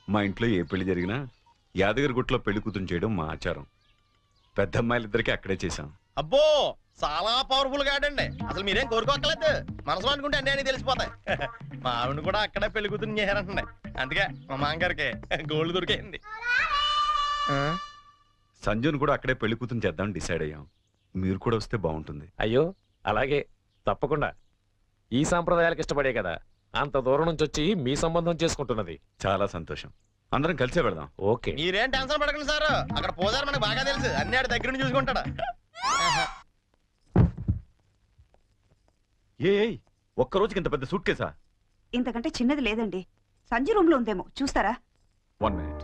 మా ఇంట్లో ఏ పెళ్లి జరిగినా యాదగిరి గుట్లో పెళ్లి కూతురు చేయడం మా ఆచారం పెద్ద అమ్మాయిలిద్దరికీ అక్కడే చేశాం అబ్బో చాలా పవర్ఫుల్ గాడండి అసలు మీరేం కోరుకోక్కర్లేదు మనసు అనుకుంటే అన్ని అన్ని తెలిసిపోతాయి మా ఆవిడ కూడా అక్కడే పెళ్లి కూతురు చేశారంటండి అందుకే మా మామగారికి గోల్డ్ దొరికింది సంజును కూడా అక్కడే పెళ్లి కూతురు చేద్దాం డిసైడ్ అయ్యాం మీరు కూడా వస్తే బాగుంటుంది అయ్యో అలాగే తప్పకుండా ఈ సాంప్రదాయాలకు ఇష్టపడే కదా అంత దూరం నుంచి వచ్చి మీ సంబంధం చేసుకుంటున్నది చాలా సంతోషం అందరం కలిసే వెళదాం ఓకే మీరేం టెన్షన్ పడకండి సార్ అక్కడ పోదారు మనకు బాగా తెలుసు అన్ని ఆడి దగ్గర నుంచి చూసుకుంటాడు ఏ ఏయ్, ఒక్క రోజుకి ఇంత పెద్ద సూట్ కేసా ఇంతకంటే చిన్నది లేదండి సంజయ్ రూమ్ లో ఉందేమో చూస్తారా వన్ మినిట్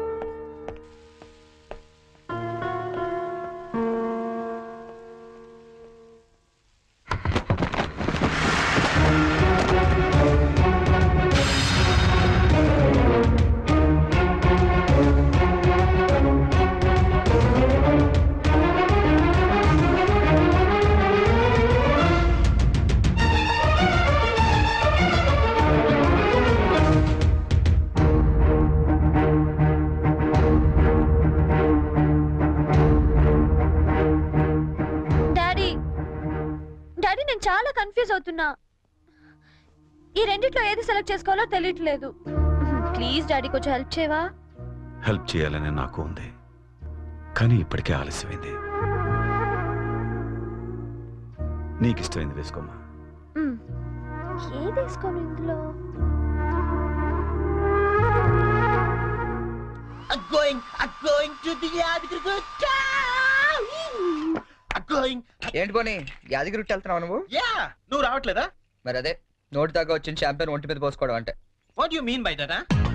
డాడీ డాడీ నేను చాలా కన్ఫ్యూజ్ అవుతున్నా ఈ రెండిట్లో ఏది సెలెక్ట్ చేసుకోవాలో తెలియట్లేదు ప్లీజ్ డాడీ కొంచెం హెల్ప్ చేయవా హెల్ప్ చేయాలని నాకు ఉంది కానీ ఇప్పటికే ఆలస్యమైంది నీకు ఇష్టమైంది వేసుకోమా మ్మ్. ఏది వేసుకోను ఇందులో going going to the Yadagiri going ఏంటి పోనీ యాదగిరి వెళ్తున్నావు నువ్వు యా నువ్వు రావట్లేదా మరి అదే నోటి దాకా వచ్చిన షాంపెన్ ఒంటి మీద పోసుకోవడం అంటే what you mean by that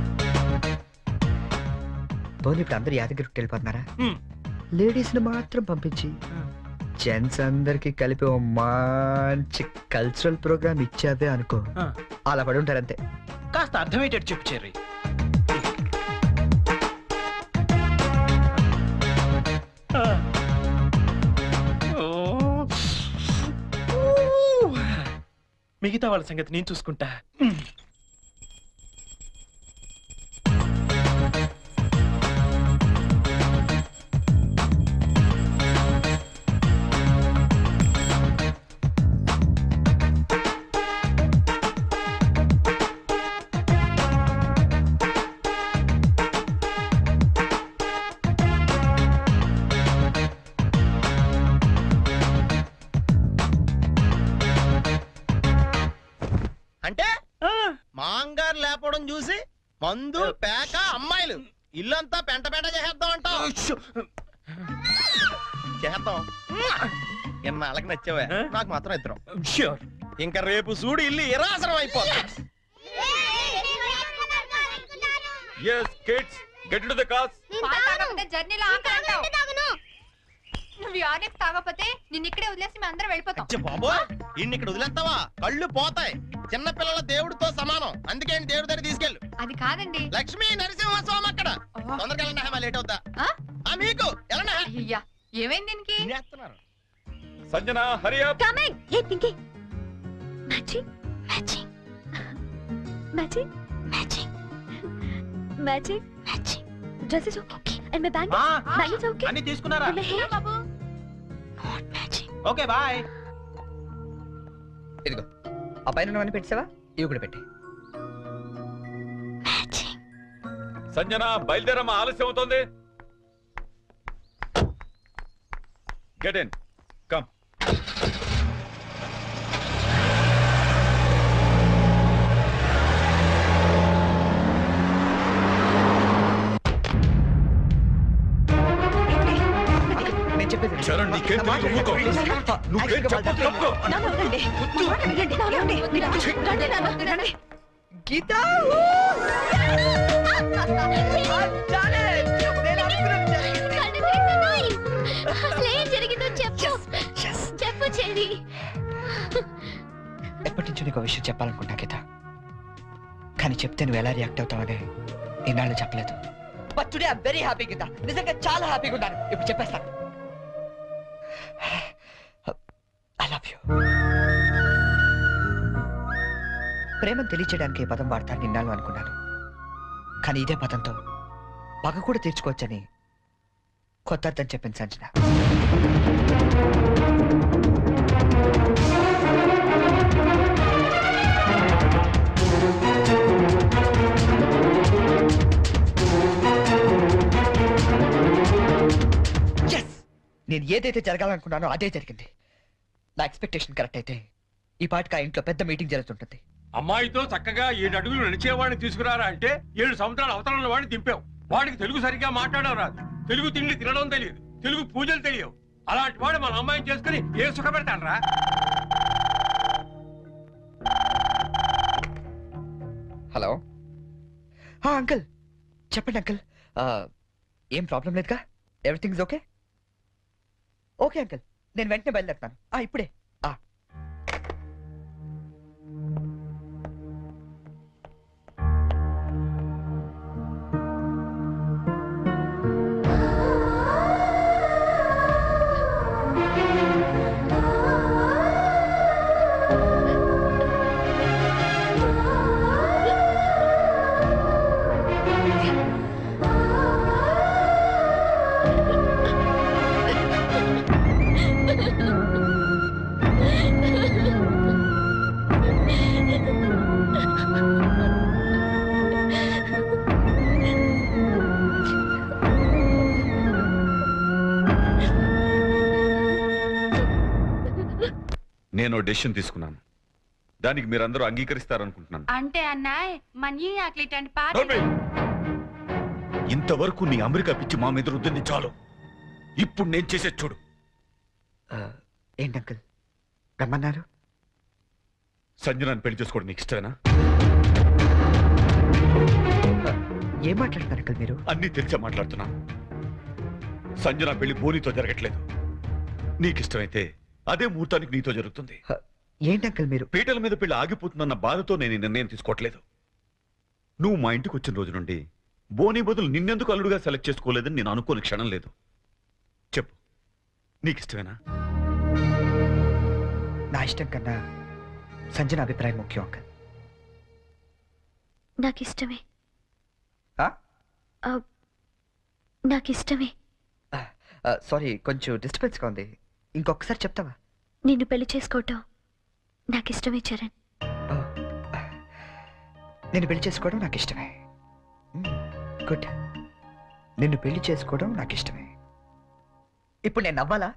పోనీ ఇప్పుడు అందరు యాదగిరి వెళ్ళిపోతున్నారా Hmm. లేడీస్ ని మాత్రం పంపించి జెంట్స్ అందరికి కలిపి ఓ మంచి కల్చరల్ ప్రోగ్రామ్ ఇచ్చావే అనుకో Ah. అలా పడి ఉంటారు అంతే కాస్త అర్థమయ్యేటట్టు చెప్పు చెర్రీ మిగతా వాళ్ళ సంగతి నేను చూసుకుంటా అంటే మాంగారు లేపడం చూసి మందు పేక అమ్మాయిలు ఇల్లంతా పెంట పెంట చేసేద్దాం అంటాం చేద్దాం ఎన్నాళ్ళకి నచ్చావే నాకు మాత్రం ఇద్దరం ఇంకా రేపు చూడు ఇల్లు ఇరాసనం అయిపోతా yes kids get to the course జర్నీలో నువ్వు యార్నిక్ తాగకపోతే నిన్ను ఇక్కడే వదిలేసి మేము అందరం వెళ్ళిపోతాం అచ్చ బాబో ఇన్ని ఇక్కడ వదిలేస్తావా కళ్ళు పోతాయి చిన్న పిల్లల దేవుడితో సమానం అందుకే ఈయన దేవుడి దగ్గర తీసుకెళ్ళు అది కాదండి లక్ష్మీ నరసింహస్వామి అక్కడ ఓహో. తొందరగా వెళ్ళండి హేమ లేట్ అవుతా ఆ? ఆ మీకు వెళ్ళండి అయ్యయ్యా ఏమైంది దీనికి తినేస్తున్నారు Sanjana Hari upcoming a pinky matching matching matching matching matching matching dress is okay and my bang bang is okay అన్ని తీసుకున్నారా మై హెయిర్ బాబు నాట్ మ్యాచింగ్ ఓకే బాయ్ ఇదిగో ఆ పైన ఉన్నవన్నీ పెట్టావా ఇవి కూడా పెట్టి మ్యాచింగ్ సంజన బయలుదేరమ్మా ఆలస్యం అవుతోంది గెట్ ఇన్ కమ్ నేను చెప్పేది చరణ్, నీకేం తెలియదు, ఊరుకో. నువ్వేం చెప్పొద్దు, తప్పుకో. నాన్న వదలండి. మాట వినండి. ఏమండి? మీరు రండి నాన్న, రండి. గీత అసలు ఏం జరిగిందో చెప్పు చెప్పు చెల్లి ఎప్పటి నుంచో నీకు విషయం చెప్పాలనుకుంటా గీత కానీ చెప్తే నువ్వు ఎలా రియాక్ట్ అవుతావని ఈనాళ్ళు చెప్పలేదు but today I'm very happy Geetha నిజంగా చాలా హ్యాపీగా ఉన్నాను ఇప్పుడు చెప్పేస్తాను ఐ లవ్ యూ ప్రేమ తెలియచేయడానికి ఈ పదం వాడతాను నిన్నాళ్ళు అనుకున్నాను కానీ ఇదే పదంతో పగ కూడా తీర్చుకోవచ్చని కొత్త అర్థం చెప్పింది సంజన Yes! నేను ఏదైతే జరగాలనుకున్నానో అదే జరిగింది నా ఎక్స్పెక్టేషన్ కరెక్ట్ అయితే ఈ పాటికి ఆ ఇంట్లో పెద్ద మీటింగ్ జరుగుతుంటుంది అమ్మాయితో చక్కగా ఏడు అడుగులు నడిచేవాడిని తీసుకురారా అంటే ఏడు సంవత్సరాల అవతల వాడిని దింపావు వాడికి తెలుగు సరిగ్గా మాట్లాడడం రాదు తెలుగు తిండి తినడం తెలియదు తెలుగు పూజలు తెలియవు అలాంటి వాడు మన అమ్మాయిని చేసుకుని ఏ సుఖపెడతాడరా హలో అంకుల్ చెప్పండి అంకుల్ ఏం ప్రాబ్లం లేదుగా ఎవ్రీథింగ్ ఓకే ఓకే అంకుల్ నేను వెంటనే బయలుదేరుతాను ఆ, ఇప్పుడే ఆ. నేను డెసిషన్ తీసుకున్నాను దానికి మీరందరూ అంగీకరిస్తారనుకుంటున్నాను అంటే అన్నాయ్ మనీ ఆకలిట్ అండ్ నోర్మి! ఇంతవరకు నీ అమెరికా పిచ్చి మా మీద రుద్దింది చాలు ఇప్పుడు నేను చేసే చూడు ఆ, ఏంటి అంకుల్ రమ్మన్నారు సంజనాన్ని పెళ్లి చేసుకోవడం నీకు ఇష్టమేనా ఏం మాట్లాడుతున్నారు అంకుల్ మీరు అన్నీ తెలిసే మాట్లాడుతున్నా సంజన పెళ్లి బోనితో జరగట్లేదు నీకు ఇష్టమైతే అదే ముహూర్తానికి నీతో జరుగుతుంది ఏంటి అంకుల్ మీరు పీటల మీద పెళ్లి ఆగిపోతుందన్న బాధతో నేను ఈ నిర్ణయం తీసుకోవట్లేదు నువ్వు మా ఇంటికి వచ్చిన రోజు నుండి బోని బదులు నిన్నెందుకు అల్లుడుగా సెలెక్ట్ చేసుకోలేదని నేను అనుకోని క్షణం లేదు చెప్పు నీకు ఇష్టమేనా నా ఇష్టం కన్నా సంజన అభిప్రాయం ముఖ్యం అంకుల్ నాకు ఇష్టమే ఆ? ఆ, నాకు ఇష్టమే సారీ కొంచెం డిస్టర్బెన్స్గా ఉంది ఇంకొకసారి చెప్తావా నిన్ను పెళ్లి చేసుకోవటం నాకు ఇష్టమే చరణ్ ఓ, నేను పెళ్లి చేసుకోవడం నాకు ఇష్టమే గుడ్ నిన్ను పెళ్లి చేసుకోవడం నాకు ఇష్టమే ఇప్పుడు నేను నవ్వాలా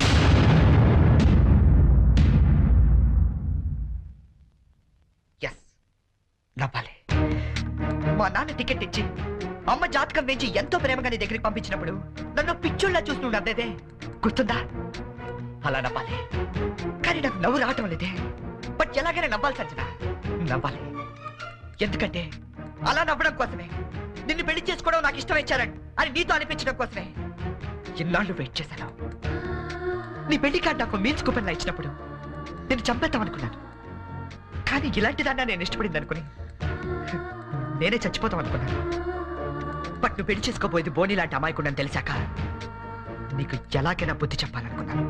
ఎస్ నవ్వాలి మా నాన్న టికెట్ ఇచ్చి అమ్మ జాతకం వేయించి ఎంతో ప్రేమగా నీ దగ్గరికి పంపించినప్పుడు నన్ను పిచ్చోళ్ళ చూస్తూ నవ్వేదే గుర్తుందా అలా నవ్వాలి కానీ నాకు నవ్వు రావటం లేదే బట్ ఎలాగైనా నవ్వాలి సంజన నవ్వాలి ఎందుకంటే అలా నవ్వడం కోసమే నిన్ను పెళ్లి చేసుకోవడం నాకు ఇష్టం ఇచ్చారని అని నీతో అనిపించడం కోసమే ఇన్నాళ్ళు వెయిట్ చేశాను నీ పెళ్లి కార్డు నాకు మీల్స్ కూపన్లా ఇచ్చినప్పుడు నేను చంపేద్దాం అనుకున్నాను కానీ ఇలాంటి దాన్ని నేను ఇష్టపడింది అనుకుని నేనే చచ్చిపోతాం అనుకున్నాను బట్ నువ్వు పెళ్లి చేసుకోబోయేది బోని లాంటి అమాయకుండని తెలిసాక నీకు ఎలాగైనా బుద్ధి చెప్పాలనుకున్నాను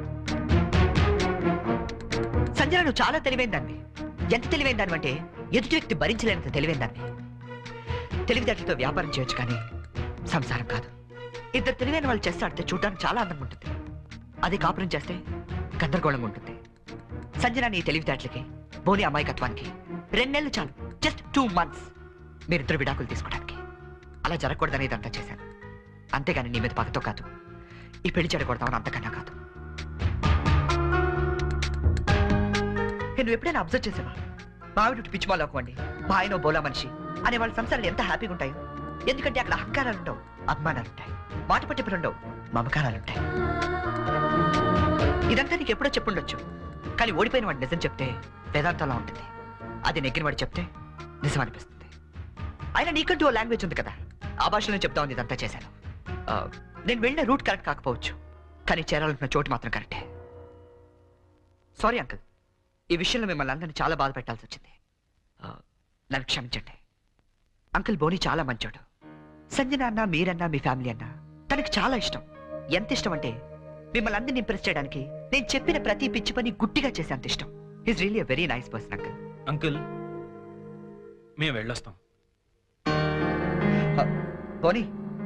సంజన నువ్వు చాలా తెలివైన దాన్ని ఎంత తెలివైన దాన్ని అంటే ఎదుటి వ్యక్తి భరించలేనంత తెలివైన దాన్ని తెలివితేటలతో వ్యాపారం చేయొచ్చు కానీ సంసారం కాదు ఇద్దరు తెలివైన వాళ్ళు చేస్తే ఆడితే చూడడానికి చాలా అందంగా ఉంటుంది అది కాపురం చేస్తే గందరగోళంగా ఉంటుంది సంజన నీ తెలివితేటలకి బోని అమాయకత్వానికి రెండు నెలలు చాలు జస్ట్ టూ మంత్స్ మీరిద్దరు విడాకులు తీసుకోవడానికి అలా జరగకూడదని ఇదంతా చేశాను అంతేగాని నీ మీద పగతో కాదు ఈ పెళ్లి చెడకూడదామని అంతకన్నా కాదు ఏ, నువ్వు ఎప్పుడైనా అబ్జర్వ్ చేసావా మా ఆవిడ పిచ్చి మాలోకం అండి మా ఆయన ఓ బోలా మనిషి అనే వాళ్ళ సంసారాలు ఎంత హ్యాపీగా ఉంటాయో ఎందుకంటే అక్కడ అహంకారాలు ఉండవు అభిమానాలు ఉంటాయి మాట పట్టింపులు ఉండవు మమకారాలు ఉంటాయి ఇదంతా నీకు ఎప్పుడో చెప్పుండొచ్చు కానీ ఓడిపోయిన వాడు నిజం చెప్తే వేదాంతంలా ఉంటుంది అది నెగ్గిన వాడు చెప్తే నిజం అనిపిస్తుంది అయినా నీకంటూ ఓ లాంగ్వేజ్ ఉంది కదా ఆ భాషలో చెప్తామని ఇదంతా చేశాను ఆ, నేను వెళ్ళిన రూట్ కరెక్ట్ కాకపోవచ్చు కానీ చేరాలనుకున్న చోటు మాత్రం కరెక్టే సారీ అంకుల్ ఈ విషయంలో మిమ్మల్ని అందరినీ చాలా బాధ పెట్టాల్సి వచ్చింది ఆ, నన్ను క్షమించండి అంకుల్ బోని చాలా మంచోడు సంజన అన్న మీరన్నా మీ ఫ్యామిలీ అన్నా తనకి చాలా ఇష్టం ఎంత ఇష్టం అంటే మిమ్మల్ని అందరిని ఇంప్రెస్ చేయడానికి నేను చెప్పిన ప్రతి పిచ్చి పని గుట్టిగా చేసే అంత ఇష్టం is really very nice person uncle uncle మేము వెళ్ళొస్తాం పోనీ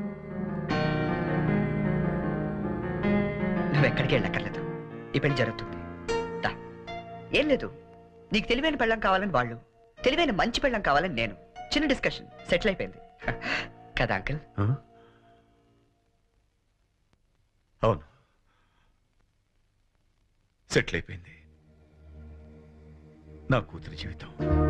నువ్వు ఎక్కడికి వెళ్ళక్కర్లేదు ఈ పెళ్లి జరుగుతుంది దా. ఏం లేదు నీకు తెలివైన పెళ్ళం కావాలని వాళ్ళు తెలివైన మంచి పెళ్ళం కావాలని నేను చిన్న డిస్కషన్ సెటిల్ అయిపోయింది కదా అంకుల్ ఆ? అవును సెటిల్ అయిపోయింది నా కూతురి జీవితం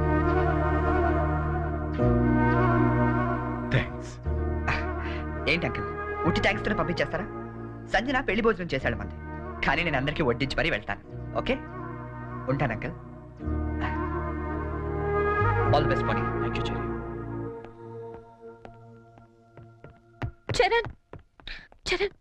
థ్యాంక్స్ ఏంటి అంకుల్ ఉట్టి థ్యాంక్స్ తో పంపించేస్తారా సంజన పెళ్లి భోజనం చేశాడు మంది కానీ నేను అందరికీ వడ్డించి మరీ వెళ్తాను ఓకే ఉంటాను అంకుల్ ఆల్ ది బెస్ట్ పోనీ థ్యాంక్ యూ చెరి Charan Charan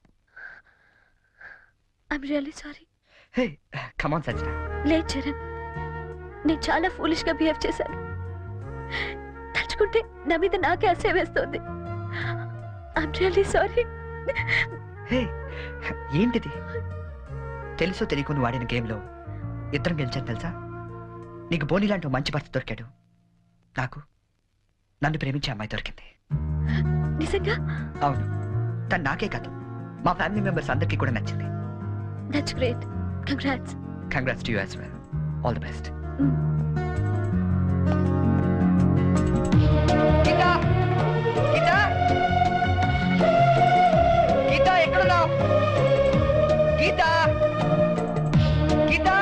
I'm really sorry hey come on Sanjana లేదు చరణ్ నేను చాలా ఫూలిష్ గా బిహేవ్ చేశాను తలుచుకుంటే నా మీద నాకే అసహ్యం వేస్తుంది ఐఎమ్ రియల్లీ సారీ హే ఏంటిది తెలుసో తెలియకు నువ్వు ఆడిన గేమ్లో ఇద్దరం గెలిచాను తెలుసా నీకు బోని లాంటి ఓ మంచి భర్త దొరికాడు నాకు నన్ను ప్రేమించే అమ్మాయి దొరికింది నిజంగా అవును తను నాకే కాదు మా ఫ్యామిలీ మెంబర్స్ అందరికీ కూడా నచ్చింది that's great congrats congrats to you as well all the best Geetha Geetha Geetha ఎక్కడున్నావు గీతా గీతా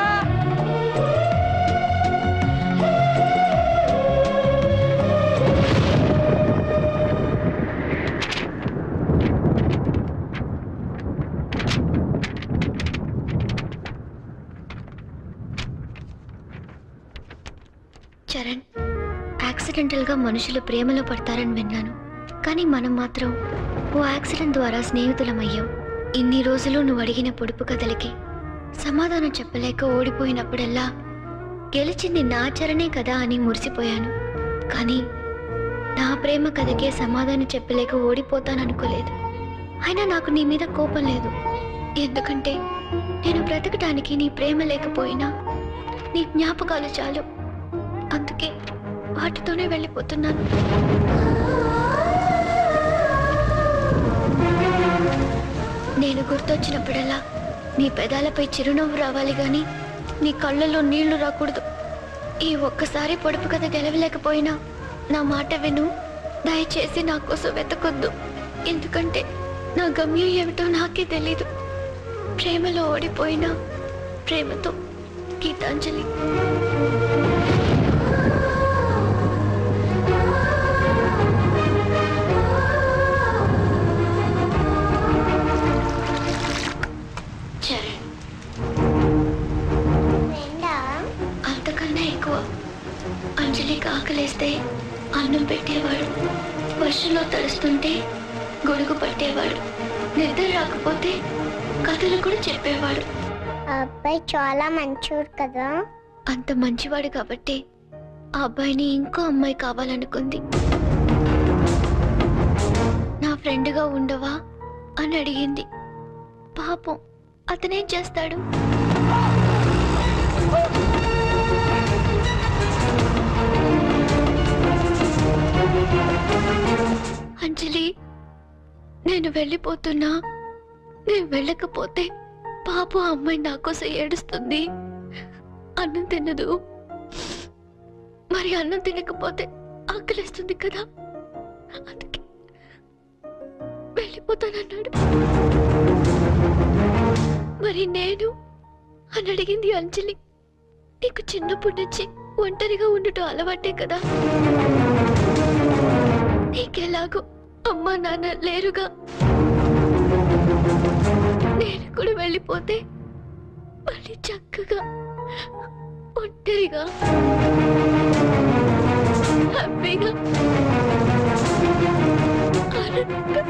చరణ్ యాక్సిడెంటల్ గా మనుషులు ప్రేమలో పడతారని విన్నాను కానీ మనం మాత్రం ఓ యాక్సిడెంట్ ద్వారా స్నేహితులమయ్యాం ఇన్ని రోజులు నువ్వు అడిగిన పొడుపు కథలకి సమాధానం చెప్పలేక ఓడిపోయినప్పుడల్లా గెలిచింది నా చరణే కదా అని మురిసిపోయాను కానీ నా ప్రేమ కథకే సమాధానం చెప్పలేక ఓడిపోతాననుకోలేదు అయినా నాకు నీ మీద కోపం లేదు ఎందుకంటే నేను బ్రతకడానికి నీ ప్రేమ లేకపోయినా నీ జ్ఞాపకాలు చాలు అందుకే వాటితోనే వెళ్ళిపోతున్నాను నేను గుర్తొచ్చినప్పుడల్లా నీ పెదాలపై చిరునవ్వు రావాలి గాని నీ కళ్ళల్లో నీళ్లు రాకూడదు ఈ ఒక్కసారి పొడుపు కథ గెలవలేకపోయినా నా మాట విను దయచేసి నా కోసం వెతకొద్దు ఎందుకంటే నా గమ్యం ఏమిటో నాకే తెలీదు ప్రేమలో ఓడిపోయినా ప్రేమతో గీతాంజలి చరణ్ అంతకన్నా ఎక్కువ అంజలికి ఆకలేస్తే అన్నం పెట్టేవాడు వర్షంలో తడుస్తుంటే గొడుగు పట్టేవాడు నిద్ర రాకపోతే కథలు కూడా చెప్పేవాడు ఆ అబ్బాయి చాలా మంచోడు కదా అంత మంచివాడు కాబట్టి ఆ అబ్బాయిని ఇంకో అమ్మాయి కావాలనుకుంది నా ఫ్రెండ్గా ఉండవా అని అడిగింది పాపం అతనేం చేస్తాడు అంజలి నేను వెళ్ళిపోతున్నా నేను వెళ్ళకపోతే పాపం ఆ అమ్మాయి నా కోసం ఏడుస్తుంది అన్నం తినదు మరి అన్నం తినకపోతే ఆకలిస్తుంది కదా అందుకే వెళ్ళిపోతానన్నాడు మరి నేను అని అడిగింది అంజలి నీకు చిన్నప్పటి నుంచి ఒంటరిగా ఉండటం అలవాటే కదా నీకెలాగో అమ్మా నాన్న లేరుగా నేను కూడా వెళ్ళిపోతే మళ్ళీ చక్కగా ఒంటరిగా హ్యాపీగా ఆనందంగా